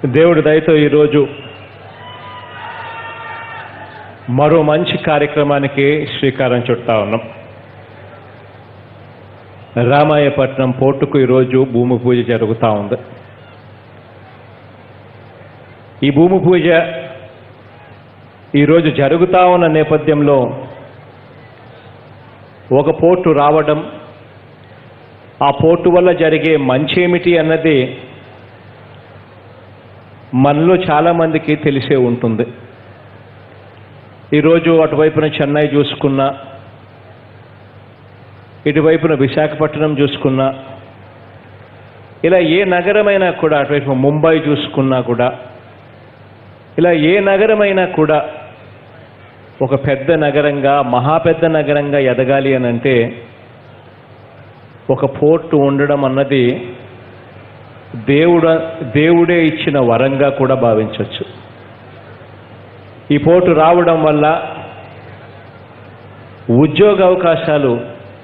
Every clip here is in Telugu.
దేవుడి దయతో ఈరోజు మరో మంచి కార్యక్రమానికి శ్రీకారం చుడతా ఉన్నాం రామాయపట్నం పోర్టుకు ఈరోజు భూమి పూజ జరుగుతూ ఉంది ఈ భూమి పూజ ఈరోజు జరుగుతూ ఉన్న నేపథ్యంలో ఒక పోర్టు రావడం ఆ పోర్టు వల్ల జరిగే మంచేమిటి అన్నది మనలో చాలామందికి తెలిసే ఉంటుంది ఈరోజు అటువైపున చెన్నై చూసుకున్నా ఇటువైపున విశాఖపట్నం చూసుకున్నా ఇలా ఏ నగరమైనా కూడా అటువైపు ముంబై చూసుకున్నా కూడా ఇలా ఏ నగరమైనా కూడా ఒక పెద్ద నగరంగా మహా పెద్ద నగరంగా ఎదగాలి అని అంటే ఒక పోర్టు ఉండడం అన్నది దేవుడ దేవుడే ఇచ్చిన వరంగా కూడా భావించవచ్చు ఈ పోర్టు రావడం వల్ల ఉద్యోగ అవకాశాలు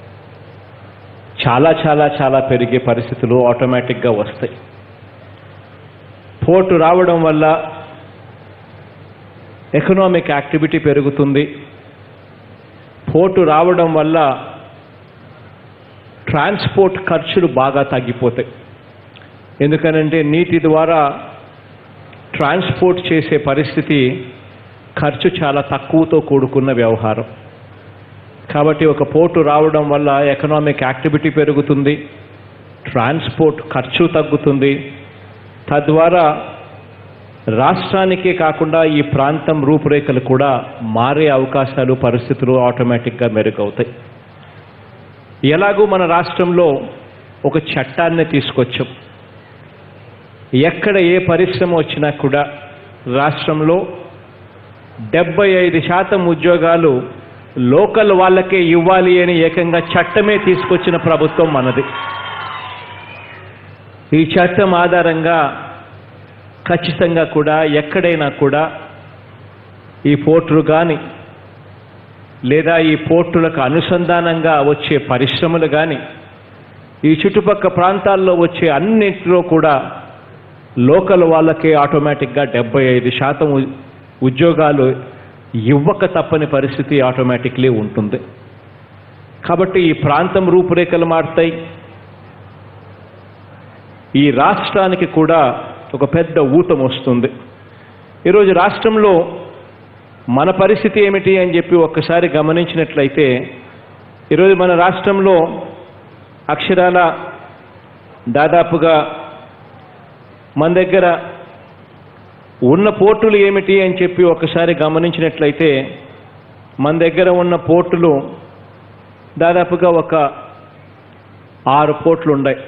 చాలా చాలా చాలా పెరిగే పరిస్థితులు ఆటోమేటిక్గా వస్తాయి పోర్టు రావడం వల్ల ఎకనామిక్ యాక్టివిటీ పెరుగుతుంది పోర్టు రావడం వల్ల ట్రాన్స్పోర్ట్ ఖర్చులు బాగా తగ్గిపోతాయి ఎందుకనంటే నీటి ద్వారా ట్రాన్స్పోర్ట్ చేసే పరిస్థితి ఖర్చు చాలా తక్కువతో కూడుకున్న వ్యవహారం కాబట్టి ఒక పోర్టు రావడం వల్ల ఎకనామిక్ యాక్టివిటీ పెరుగుతుంది ట్రాన్స్పోర్ట్ ఖర్చు తగ్గుతుంది తద్వారా రాష్ట్రానికే కాకుండా ఈ ప్రాంతం రూపురేఖలు కూడా మారే అవకాశాలు పరిస్థితులు ఆటోమేటిక్గా మెరుగవుతాయి ఎలాగూ మన రాష్ట్రంలో ఒక చట్టాన్ని తీసుకొచ్చాం ఎక్కడ ఏ పరిశ్రమ వచ్చినా కూడా రాష్ట్రంలో డెబ్బై ఐదు శాతం ఉద్యోగాలు లోకల్ వాళ్ళకే ఇవ్వాలి అని ఏకంగా చట్టమే తీసుకొచ్చిన ప్రభుత్వం మనది ఈ చట్టం ఆధారంగా ఖచ్చితంగా కూడా ఎక్కడైనా కూడా ఈ పోర్టులు కానీ లేదా ఈ పోర్టులకు అనుసంధానంగా వచ్చే పరిశ్రమలు కానీ ఈ చుట్టుపక్కల ప్రాంతాల్లో వచ్చే అన్నింటిలో కూడా లోకల్ వాళ్ళకే ఆటోమేటిక్గా డెబ్బై ఐదు శాతం ఉ- ఉద్యోగాలు ఇవ్వక తప్పని పరిస్థితి ఆటోమేటిక్లీ ఉంటుంది కాబట్టి ఈ ప్రాంతం రూపురేఖలు మారుతాయి ఈ రాష్ట్రానికి కూడా ఒక పెద్ద ఊతం వస్తుంది ఈరోజు రాష్ట్రంలో మన పరిస్థితి ఏమిటి అని చెప్పి ఒక్కసారి గమనించినట్లయితే ఈరోజు మన రాష్ట్రంలో అక్షరాల దాదాపుగా మన దగ్గర ఉన్న పోర్టులు ఏమిటి అని చెప్పి ఒకసారి గమనించినట్లయితే మన దగ్గర ఉన్న పోర్టులు దాదాపుగా ఒక ఆరు పోర్టులు ఉన్నాయి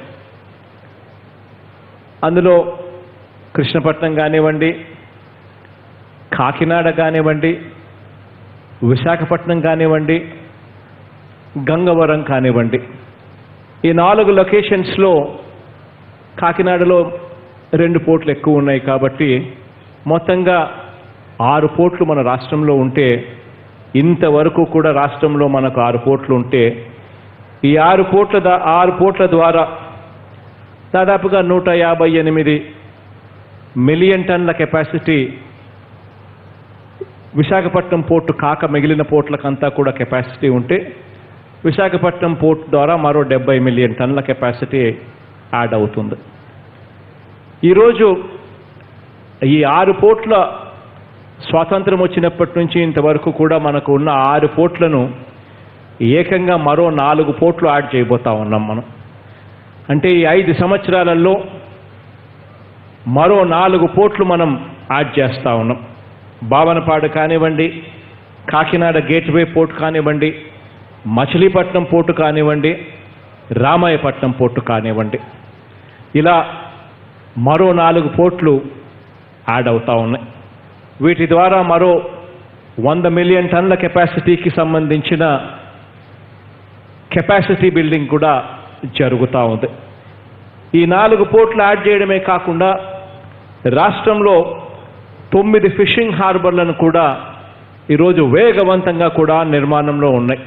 అందులో కృష్ణపట్నం కానివ్వండి కాకినాడ కానివ్వండి విశాఖపట్నం కానివ్వండి గంగవరం కానివ్వండి ఈ నాలుగు లొకేషన్స్లో కాకినాడలో రెండు పోర్ట్లు ఎక్కువ ఉన్నాయి కాబట్టి మొత్తంగా ఆరు పోర్ట్లు మన రాష్ట్రంలో ఉంటే ఇంతవరకు కూడా రాష్ట్రంలో మనకు ఆరు పోర్ట్లు ఉంటే ఈ ఆరు పోర్ట్ల దా- ఆరు పోర్ట్ల ద్వారా దాదాపుగా నూట యాభై ఎనిమిది మిలియన్ టన్ల కెపాసిటీ విశాఖపట్నం పోర్టు కాక మిగిలిన పోర్ట్లకంతా కూడా కెపాసిటీ ఉంటే విశాఖపట్నం పోర్ట్ ద్వారా మరో డెబ్బై మిలియన్ టన్ల కెపాసిటీ యాడ్ అవుతుంది ఈరోజు ఈ ఆరు పోర్ట్ల స్వాతంత్రం వచ్చినప్పటి నుంచి ఇంతవరకు కూడా మనకు ఉన్న ఆరు పోర్ట్లను ఏకంగా మరో నాలుగు పోర్ట్లు యాడ్ చేయబోతా ఉన్నాం మనం అంటే ఈ ఐదు సంవత్సరాలలో మరో నాలుగు పోర్ట్లు మనం యాడ్ చేస్తూ ఉన్నాం భావనపాడు కానివ్వండి కాకినాడ గేట్వే పోర్ట్ కానివ్వండి మచిలీపట్నం పోర్టు కానివ్వండి రామాయపట్నం పోర్టు కానివ్వండి ఇలా మరో నాలుగు పోర్ట్లు యాడ్ అవుతా ఉన్నాయి వీటి ద్వారా మరో వంద మిలియన్ టన్ల కెపాసిటీకి సంబంధించిన కెపాసిటీ బిల్డింగ్ కూడా జరుగుతూ ఉంది ఈ నాలుగు పోర్ట్లు యాడ్ చేయడమే కాకుండా రాష్ట్రంలో తొమ్మిది ఫిషింగ్ హార్బర్లను కూడా ఈరోజు వేగవంతంగా కూడా నిర్మాణంలో ఉన్నాయి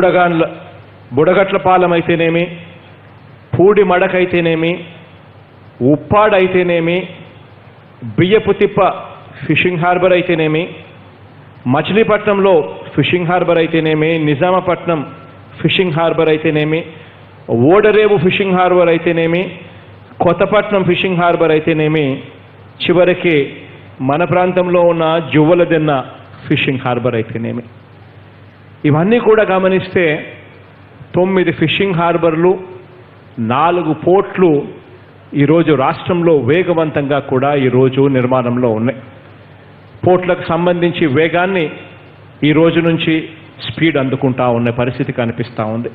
బూడగాన్ల బుడగట్ల పాలెం అయితేనేమి పూడి మడకైతేనేమి ఉప్పాడ్ అయితేనేమి బియ్యపు తిప్ప ఫిషింగ్ హార్బర్ అయితేనేమి మచిలీపట్నంలో ఫిషింగ్ హార్బర్ అయితేనేమి నిజామాపట్నం ఫిషింగ్ హార్బర్ అయితేనేమి ఓడరేవు ఫిషింగ్ హార్బర్ అయితేనేమి కొత్తపట్నం ఫిషింగ్ హార్బర్ అయితేనేమి చివరికి మన ప్రాంతంలో ఉన్న జువ్వలదెన్న ఫిషింగ్ హార్బర్ అయితేనేమి ఇవన్నీ కూడా గమనిస్తే తొమ్మిది ఫిషింగ్ హార్బర్లు నాలుగు పోర్ట్లు ఈరోజు రాష్ట్రంలో వేగవంతంగా కూడా ఈరోజు నిర్మాణంలో ఉన్నాయి పోర్ట్లకు సంబంధించి వేగాన్ని ఈ రోజు నుంచి స్పీడ్ అందుకుంటా ఉన్న పరిస్థితి కనిపిస్తూ ఉంది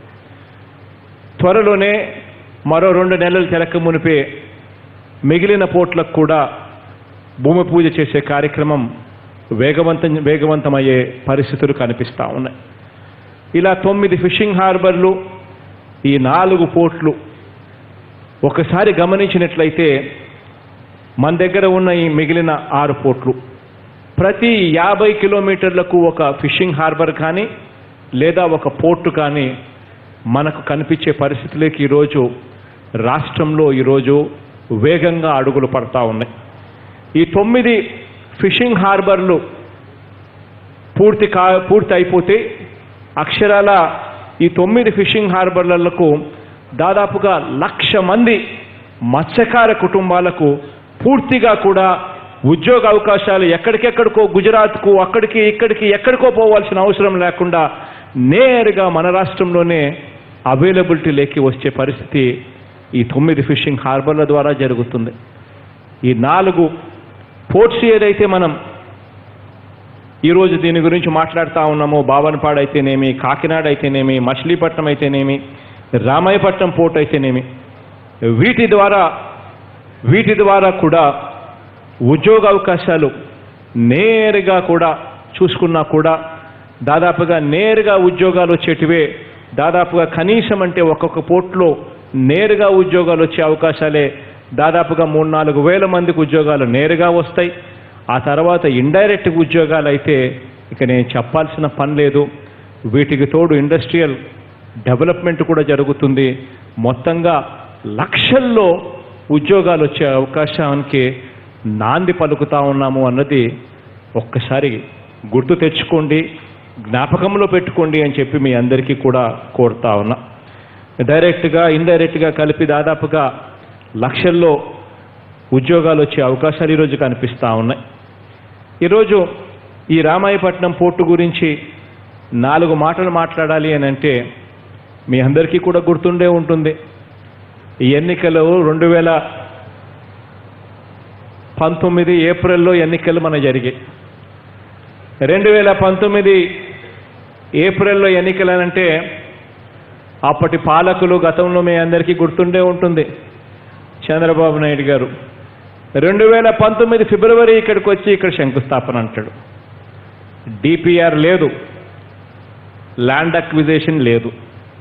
త్వరలోనే మరో రెండు నెలలు తెరక మునిపే మిగిలిన పోర్ట్లకు కూడా భూమి పూజ చేసే కార్యక్రమం వేగవంతం వేగవంతమయ్యే పరిస్థితులు కనిపిస్తూ ఉన్నాయి ఇలా తొమ్మిది ఫిషింగ్ హార్బర్లు ఈ నాలుగు పోర్ట్లు ఒకసారి గమనించినట్లయితే మన దగ్గర ఉన్న ఈ మిగిలిన ఆరు పోర్ట్లు ప్రతి యాభై కిలోమీటర్లకు ఒక ఫిషింగ్ హార్బర్ కానీ లేదా ఒక పోర్టు కానీ మనకు కనిపించే పరిస్థితులకి ఈరోజు రాష్ట్రంలో ఈరోజు వేగంగా అడుగులు పడతా ఉన్నాయి ఈ తొమ్మిది ఫిషింగ్ హార్బర్లు పూర్తి కా పూర్తి అయిపోతే అక్షరాల ఈ తొమ్మిది ఫిషింగ్ హార్బర్లకు దాదాపుగా లక్ష మంది మత్స్యకార కుటుంబాలకు పూర్తిగా కూడా ఉద్యోగ అవకాశాలు ఎక్కడికెక్కడికో గుజరాత్కు అక్కడికి ఇక్కడికి ఎక్కడికో పోవాల్సిన అవసరం లేకుండా నేరుగా మన రాష్ట్రంలోనే అవైలబిలిటీ లేకి వచ్చే పరిస్థితి ఈ తొమ్మిది ఫిషింగ్ హార్బర్ల ద్వారా జరుగుతుంది ఈ నాలుగు పోర్ట్స్ ఏదైతే మనం ఈరోజు దీని గురించి మాట్లాడుతూ ఉన్నామో బావనపాడు అయితేనేమి కాకినాడ అయితేనేమి మచిలీపట్నం అయితేనేమి రామాయపట్నం పోర్ట్ అయితేనేమి వీటి ద్వారా వీటి ద్వారా కూడా ఉద్యోగ అవకాశాలు నేరుగా కూడా చూసుకున్నా కూడా దాదాపుగా నేరుగా ఉద్యోగాలు వచ్చేటివే దాదాపుగా కనీసం అంటే ఒక్కొక్క పోర్ట్లో నేరుగా ఉద్యోగాలు వచ్చే అవకాశాలే దాదాపుగా మూడు నాలుగు వేల మందికి ఉద్యోగాలు నేరుగా వస్తాయి ఆ తర్వాత ఇండైరెక్ట్ ఉద్యోగాలు అయితే ఇక నేను చెప్పాల్సిన పని లేదు వీటికి తోడు ఇండస్ట్రియల్ డెవలప్మెంట్ కూడా జరుగుతుంది మొత్తంగా లక్షల్లో ఉద్యోగాలు వచ్చే అవకాశానికి నాంది పలుకుతా ఉన్నాము అన్నది ఒక్కసారి గుర్తు తెచ్చుకోండి జ్ఞాపకంలో పెట్టుకోండి అని చెప్పి మీ అందరికీ కూడా కోరుతా ఉన్నా డైరెక్ట్గా ఇండైరెక్ట్గా కలిపి దాదాపుగా లక్షల్లో ఉద్యోగాలు వచ్చే అవకాశాలు ఈరోజు కనిపిస్తూ ఉన్నాయి ఈరోజు ఈ రామాయపట్నం పోర్టు గురించి నాలుగు మాటలు మాట్లాడాలి అని అంటే మీ అందరికీ కూడా గుర్తుండే ఉంటుంది ఈ ఎన్నికలు రెండు వేల పంతొమ్మిది ఏప్రిల్లో ఎన్నికలు మన జరిగాయి రెండు వేల పంతొమ్మిది ఏప్రిల్లో ఎన్నికలనంటే అప్పటి పాలకులు గతంలో మీ అందరికీ గుర్తుండే ఉంటుంది చంద్రబాబు నాయుడు గారు రెండు వేల పంతొమ్మిది ఫిబ్రవరి ఇక్కడికి వచ్చి ఇక్కడ శంకుస్థాపన అంటాడు డిపిఆర్ లేదు ల్యాండ్ అక్విజేషన్ లేదు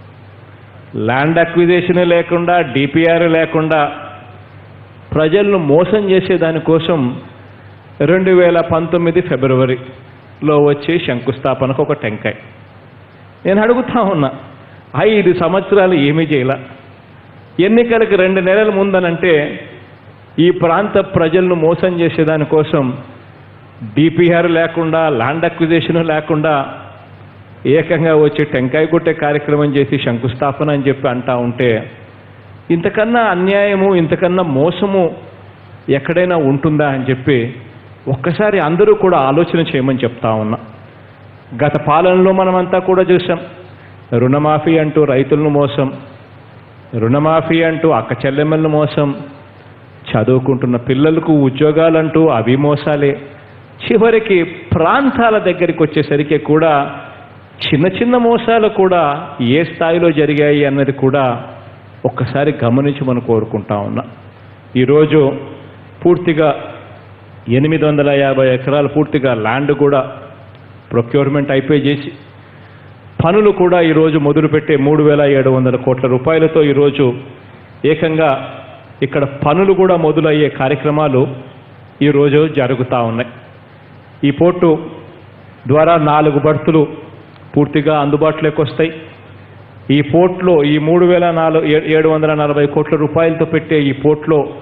ల్యాండ్ అక్విజేషన్ లేకుండా డిపిఆర్ లేకుండా ప్రజలను మోసం చేసే దానికోసం రెండు వేల పంతొమ్మిది ఫిబ్రవరిలో వచ్చి శంకుస్థాపనకు ఒక టెంకాయ నేను అడుగుతా ఉన్నా ఐదు సంవత్సరాలు ఏమీ చేయాల ఎన్నికలకు రెండు నెలల ముందనంటే ఈ ప్రాంత ప్రజలను మోసం చేసేదానికోసం డిపిఆర్ లేకుండా ల్యాండ్ అక్విజేషన్ లేకుండా ఏకంగా వచ్చి టెంకాయ కొట్టే కార్యక్రమం చేసి శంకుస్థాపన అని చెప్పి అంటా ఉంటే ఇంతకన్నా అన్యాయము ఇంతకన్నా మోసము ఎక్కడైనా ఉంటుందా అని చెప్పి ఒక్కసారి అందరూ కూడా ఆలోచన చేయమని చెప్తా ఉన్నా గత పాలనలో మనమంతా కూడా చూసాం రుణమాఫీ అంటూ రైతులను మోసం రుణమాఫీ అంటూ అక్క చెల్లెమ్మలను మోసం చదువుకుంటున్న పిల్లలకు ఉద్యోగాలంటూ అవి మోసాలే చివరికి ప్రాంతాల దగ్గరికి వచ్చేసరికి కూడా చిన్న చిన్న మోసాలు కూడా ఏ స్థాయిలో జరిగాయి అన్నది కూడా ఒక్కసారి గమనించి మనం కోరుకుంటా ఉన్నా ఈరోజు పూర్తిగా ఎనిమిది వందల యాభై ఎకరాలు పూర్తిగా ల్యాండ్ కూడా ప్రొక్యూర్మెంట్ అయిపోయి చేసి పనులు కూడా ఈరోజు మొదలుపెట్టే మూడు వేల ఏడు వందల కోట్ల రూపాయలతో ఈరోజు ఏకంగా ఇక్కడ పనులు కూడా మొదలయ్యే కార్యక్రమాలు ఈరోజు జరుగుతూ ఉన్నాయి ఈ పోర్టు ద్వారా నాలుగు బర్తులు పూర్తిగా అందుబాటులోకి వస్తాయి ఈ పోర్ట్లో ఈ మూడు వేల నాలుగు ఏడు వందల నలభై కోట్ల రూపాయలతో పెట్టే ఈ పోర్ట్లో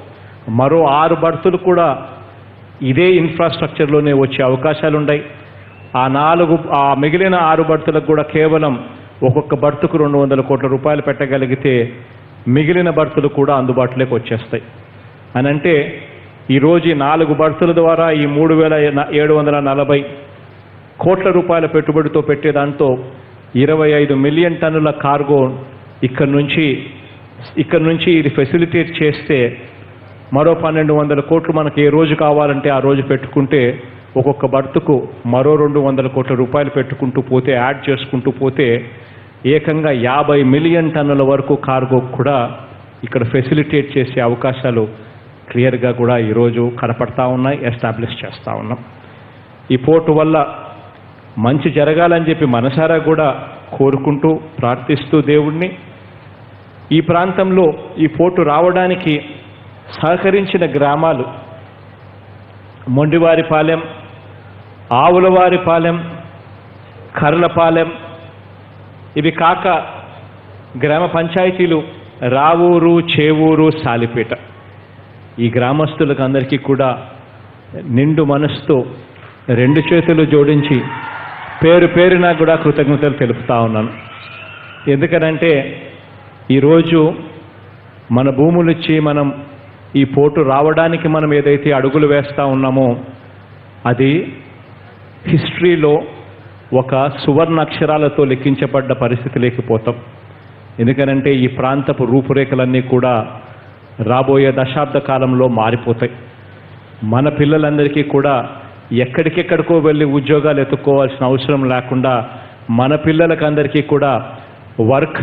మరో ఆరు బర్తులు కూడా ఇదే ఇన్ఫ్రాస్ట్రక్చర్లోనే వచ్చే అవకాశాలు ఉన్నాయి ఆ నాలుగు ఆ మిగిలిన ఆరు బర్తులకు కూడా కేవలం ఒక్కొక్క బర్తుకు రెండు వందల కోట్ల రూపాయలు పెట్టగలిగితే మిగిలిన బర్తులు కూడా అందుబాటులోకి వచ్చేస్తాయి అని అంటే ఈరోజు ఈ నాలుగు బర్తుల ద్వారా ఈ మూడు వేల ఏడు వందల నలభై కోట్ల రూపాయల పెట్టుబడితో పెట్టే దాంతో ఇరవై ఐదు మిలియన్ టన్నుల కార్గో ఇక్కడ నుంచి ఇక్కడ నుంచి ఇది ఫెసిలిటేట్ చేస్తే మరో పన్నెండు వందల కోట్లు మనకి ఏ రోజు కావాలంటే ఆ రోజు పెట్టుకుంటే ఒక్కొక్క బర్తుకు మరో రెండు వందల కోట్ల రూపాయలు పెట్టుకుంటూ పోతే యాడ్ చేసుకుంటూ పోతే ఏకంగా యాభై మిలియన్ టన్నుల వరకు కార్గో కూడా ఇక్కడ ఫెసిలిటేట్ చేసే అవకాశాలు క్లియర్గా కూడా ఈరోజు కనపడతా ఉన్నాయి ఎస్టాబ్లిష్ చేస్తూ ఉన్నాం ఈ పోర్టు వల్ల మంచి జరగాలని చెప్పి మనసారా కూడా కోరుకుంటూ ప్రార్థిస్తూ దేవుణ్ణి ఈ ప్రాంతంలో ఈ పోర్టు రావడానికి సహకరించిన గ్రామాలు మొండివారిపాలెం ఆవులవారిపాలెం కర్లపాలెం ఇవి కాక గ్రామ పంచాయతీలు రావూరు చేవూరు సాలిపేట ఈ గ్రామస్తులకు అందరికీ కూడా నిండు మనసుతో రెండు చేతులు జోడించి పేరు పేరున కూడా కృతజ్ఞతలు తెలుపుతా ఉన్నాను ఎందుకనంటే ఈరోజు మన భూములు ఇచ్చి మనం ఈ పోటు రావడానికి మనం ఏదైతే అడుగులు వేస్తూ ఉన్నామో అది హిస్టరీలో ఒక సువర్ణ అక్షరాలతో లెక్కించబడ్డ పరిస్థితి లేకపోతాం ఎందుకనంటే ఈ ప్రాంతపు రూపురేఖలన్నీ కూడా రాబోయే దశాబ్ద కాలంలో మారిపోతాయి మన పిల్లలందరికీ కూడా ఎక్కడికెక్కడికో వెళ్ళి ఉద్యోగాలు ఎత్తుక్కోవాల్సిన అవసరం లేకుండా మన పిల్లలకు అందరికీ కూడా work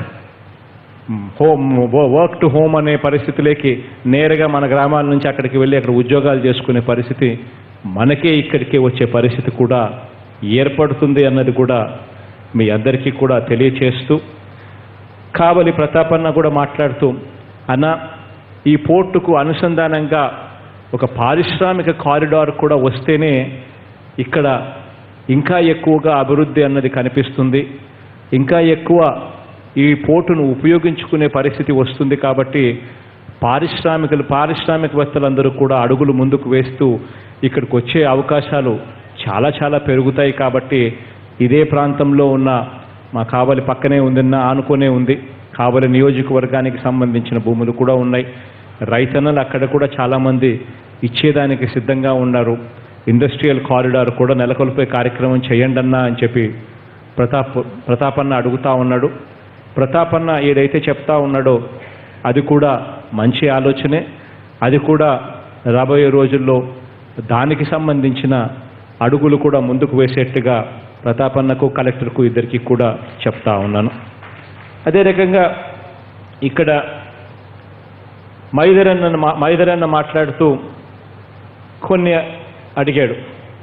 home work to home అనే పరిస్థితిలోకి నేరుగా మన గ్రామాల నుంచి అక్కడికి వెళ్ళి అక్కడ ఉద్యోగాలు చేసుకునే పరిస్థితి మనకే ఇక్కడికి వచ్చే పరిస్థితి కూడా ఏర్పడుతుంది అన్నది కూడా మీ అందరికీ కూడా తెలియచేస్తూ కావలి ప్రతాపన్న కూడా మాట్లాడుతూ అన్న ఈ పోర్టుకు అనుసంధానంగా ఒక పారిశ్రామిక కారిడార్ కూడా వస్తేనే ఇక్కడ ఇంకా ఎక్కువగా అభివృద్ధి అన్నది కనిపిస్తుంది ఇంకా ఎక్కువ ఈ పోర్టును ఉపయోగించుకునే పరిస్థితి వస్తుంది కాబట్టి పారిశ్రామికలు పారిశ్రామికవేత్తలందరూ కూడా అడుగులు ముందుకు వేస్తూ ఇక్కడికి వచ్చే అవకాశాలు చాలా చాలా పెరుగుతాయి కాబట్టి ఇదే ప్రాంతంలో ఉన్న మా కావలి పక్కనే ఉందన్న ఆనుకునే ఉంది కావలి నియోజకవర్గానికి సంబంధించిన భూములు కూడా ఉన్నాయి రైతన్నలు అక్కడ కూడా చాలామంది ఇచ్చేదానికి సిద్ధంగా ఉన్నారు ఇండస్ట్రియల్ కారిడార్ కూడా నెలకొల్పే కార్యక్రమం చేయండి అన్నా అని చెప్పి ప్రతాప్ ప్రతాపన్న అడుగుతా ఉన్నాడు ప్రతాపన్న ఏదైతే చెప్తా ఉన్నాడో అది కూడా మంచి ఆలోచనే అది కూడా రాబోయే రోజుల్లో దానికి సంబంధించిన అడుగులు కూడా ముందుకు వేసేట్టుగా ప్రతాపన్నకు కలెక్టర్కు ఇద్దరికి కూడా చెప్తా ఉన్నాను అదే రకంగా ఇక్కడ మైదరన్న మా- మైదరన్న మాట్లాడుతూ కొన్ని అడిగాడు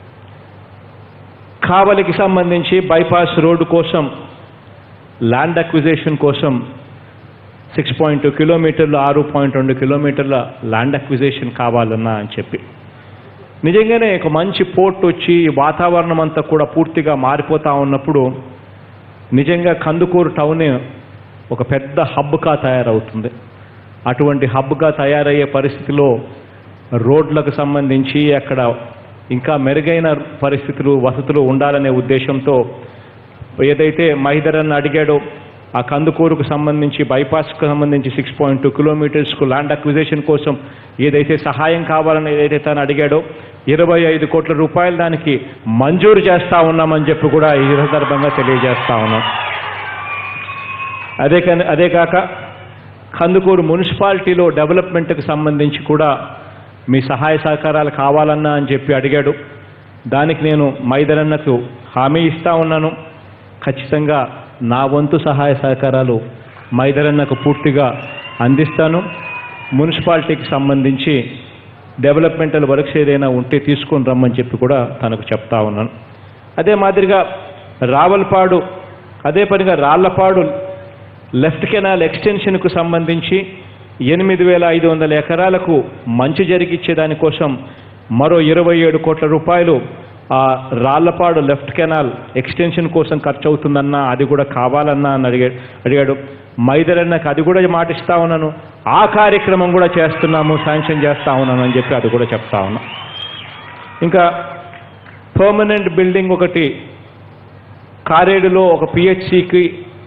కావలికి సంబంధించి బైపాస్ రోడ్డు కోసం ల్యాండ్ అక్విజిషన్ కోసం సిక్స్ పాయింట్ టూ కిలోమీటర్లు ఆరు పాయింట్ రెండు కిలోమీటర్ల ల్యాండ్ అక్విజిషన్ కావాలన్నా అని చెప్పి నిజంగానే ఒక మంచి పోర్ట్ వచ్చి ఈ వాతావరణం అంతా కూడా పూర్తిగా మారిపోతా ఉన్నప్పుడు నిజంగా కందుకూరు టౌన్ ఒక పెద్ద హబ్గా తయారవుతుంది అటువంటి హబ్గా తయారయ్యే పరిస్థితిలో రోడ్లకు సంబంధించి అక్కడ ఇంకా మెరుగైన పరిస్థితులు వసతులు ఉండాలనే ఉద్దేశంతో ఏదైతే మహిదరన్ అడిగాడో ఆ కందుకూరుకు సంబంధించి బైపాస్కు సంబంధించి సిక్స్ పాయింట్ టూ కిలోమీటర్స్కు ల్యాండ్ అక్విజిషన్ కోసం ఏదైతే సహాయం కావాలని ఏదైతే తను అడిగాడో ఇరవై ఐదు కోట్ల రూపాయలు దానికి మంజూరు చేస్తా ఉన్నామని చెప్పి కూడా ఈ సందర్భంగా తెలియజేస్తా ఉన్నాం అదే కానీ అదే కాక కందుకూరు మున్సిపాలిటీలో డెవలప్మెంట్కి సంబంధించి కూడా మీ సహాయ సహకారాలు కావాలన్నా అని చెప్పి అడిగాడు దానికి నేను మైదరన్నకు హామీ ఇస్తా ఉన్నాను ఖచ్చితంగా నా వంతు సహాయ సహకారాలు మైదరన్నకు పూర్తిగా అందిస్తాను మున్సిపాలిటీకి సంబంధించి డెవలప్మెంటల్ వర్క్స్ ఏదైనా ఉంటే తీసుకొని రమ్మని చెప్పి కూడా తనకు చెప్తా ఉన్నాను అదే మాదిరిగా రావల్పాడు అదే పనిగా రాళ్లపాడు లెఫ్ట్ కెనాల్ ఎక్స్టెన్షన్కు సంబంధించి ఎనిమిది వేల ఐదు వందల ఎకరాలకు మంచి జరిగిచ్చే దానికోసం మరో ఇరవై ఏడు కోట్ల రూపాయలు ఆ రాళ్లపాడు లెఫ్ట్ కెనాల్ ఎక్స్టెన్షన్ కోసం ఖర్చు అవుతుందన్నా అది కూడా కావాలన్నా అని అడిగా అడిగాడు మైదరన్నకు అది కూడా మాటిస్తా ఉన్నాను ఆ కార్యక్రమం కూడా చేస్తున్నాము శాంక్షన్ చేస్తా ఉన్నానని చెప్పి అది కూడా చెప్తా ఉన్నా ఇంకా పర్మనెంట్ బిల్డింగ్ ఒకటి కారేడులో ఒక పిహెచ్సికి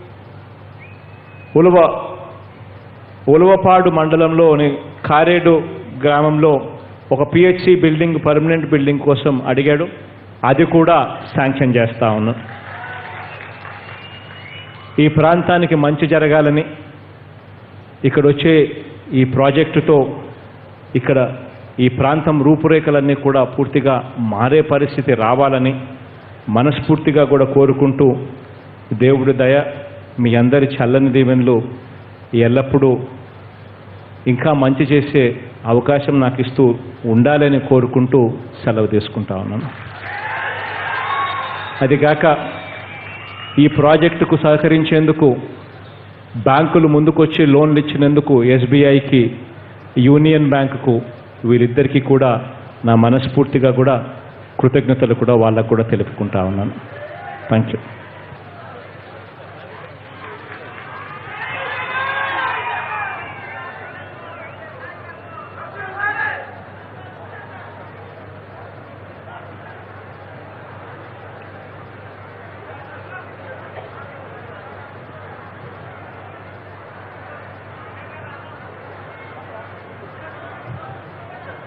ఉలవ ఉలవపాడు మండలంలోని కారేడు గ్రామంలో ఒక పిహెచ్సి బిల్డింగ్ పర్మనెంట్ బిల్డింగ్ కోసం అడిగాడు అది కూడా శాంక్షన్ చేస్తా ఉన్నాం ఈ ప్రాంతానికి మంచి జరగాలని ఇక్కడ వచ్చే ఈ ప్రాజెక్టుతో ఇక్కడ ఈ ప్రాంతం రూపురేఖలన్నీ కూడా పూర్తిగా మారే పరిస్థితి రావాలని మనస్ఫూర్తిగా కూడా కోరుకుంటూ దేవుడి దయ మీ అందరి చల్లని దీవెనలు ఎల్లప్పుడూ ఇంకా మంచి చేసే అవకాశం నాకు ఇస్తూ ఉండాలని కోరుకుంటూ సెలవు తీసుకుంటా ఉన్నాను అదిగాక ఈ ప్రాజెక్టుకు సహకరించేందుకు బ్యాంకులు ముందుకొచ్చి లోన్లు ఇచ్చినందుకు ఎస్బీఐకి యూనియన్ బ్యాంకుకు వీరిద్దరికీ కూడా నా మనస్ఫూర్తిగా కూడా కృతజ్ఞతలు కూడా వాళ్ళకు కూడా తెలుపుకుంటా ఉన్నాను థ్యాంక్ యూ